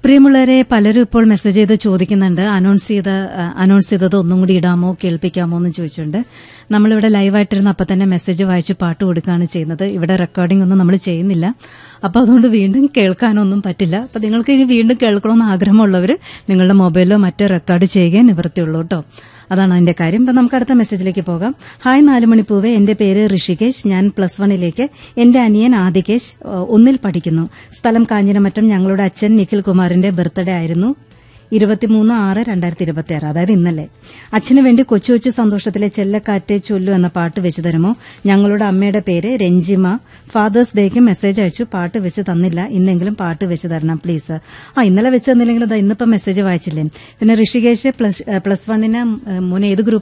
പ്രിയമുള്ളവരെ പലരും ഇപ്പോൾ മെസ്സേജ് ചെയ്ത് ചോദിക്കുന്നുണ്ട് അനൗൺസ് ചെയ്ത അനൗൺസ് ചെയ്തത് ഒന്നും കൂടി ഇടാമോ കേൾപ്പിക്കാമോ എന്ന് ചോദിച്ചുകൊണ്ട് നമ്മളിവിടെ ലൈവായിട്ടിരുന്ന അപ്പം തന്നെ മെസ്സേജ് വായിച്ച് പാട്ട് കൊടുക്കുകയാണ് ചെയ്യുന്നത് ഇവിടെ റെക്കോർഡിംഗ് ഒന്നും നമ്മൾ ചെയ്യുന്നില്ല അപ്പോൾ അതുകൊണ്ട് വീണ്ടും കേൾക്കാനൊന്നും പറ്റില്ല അപ്പോൾ നിങ്ങൾക്ക് ഇനി വീണ്ടും കേൾക്കണമെന്ന് ആഗ്രഹമുള്ളവർ നിങ്ങളുടെ മൊബൈലിലോ മറ്റോ റെക്കോർഡ് ചെയ്യുകയേ നിവൃത്തിയുള്ളൂ കേട്ടോ അതാണ് അതിന്റെ കാര്യം ഇപ്പം നമുക്ക് അടുത്ത മെസ്സേജിലേക്ക് പോകാം ഹായ് നാലുമണിപ്പൂവെ എന്റെ പേര് ഋഷികേശ് ഞാൻ പ്ലസ് വണ്ണിലേക്ക് എന്റെ അനിയൻ ആദികേശ് ഏഹ്, ഒന്നിൽ പഠിക്കുന്നു സ്ഥലം കാഞ്ഞിരമറ്റം ഞങ്ങളുടെ അച്ഛൻ നിഖിൽ കുമാറിന്റെ ബർത്ത്ഡേ ആയിരുന്നു ഇരുപത്തിമൂന്ന് ആറ് രണ്ടായിരത്തി ഇരുപത്തി ആറ് അതായത് ഇന്നലെ അച്ഛനു വേണ്ടി കൊച്ചു കൊച്ചു സന്തോഷത്തിലെ ചെല്ലക്കാറ്റെ ചൊല്ലു എന്ന പാട്ട് വെച്ച് തരുമോ ഞങ്ങളുടെ അമ്മയുടെ പേര് രഞ്ജിമ ഫാദേഴ്സ് ഡേക്ക് മെസ്സേജ് അയച്ചു പാട്ട് വെച്ച് തന്നില്ല ഇന്നെങ്കിലും പാട്ട് വെച്ച് തരണം പ്ലീസ് ആ ഇന്നലെ വെച്ച് തന്നില്ലെങ്കിൽ ഇന്നിപ്പം മെസ്സേജ് വായിച്ചില്ലേ പിന്നെ ഋഷികേഷ് പ്ലസ് പ്ലസ് വണ്ണിന് മോനെ ഏത് ഗ്രൂപ്പ്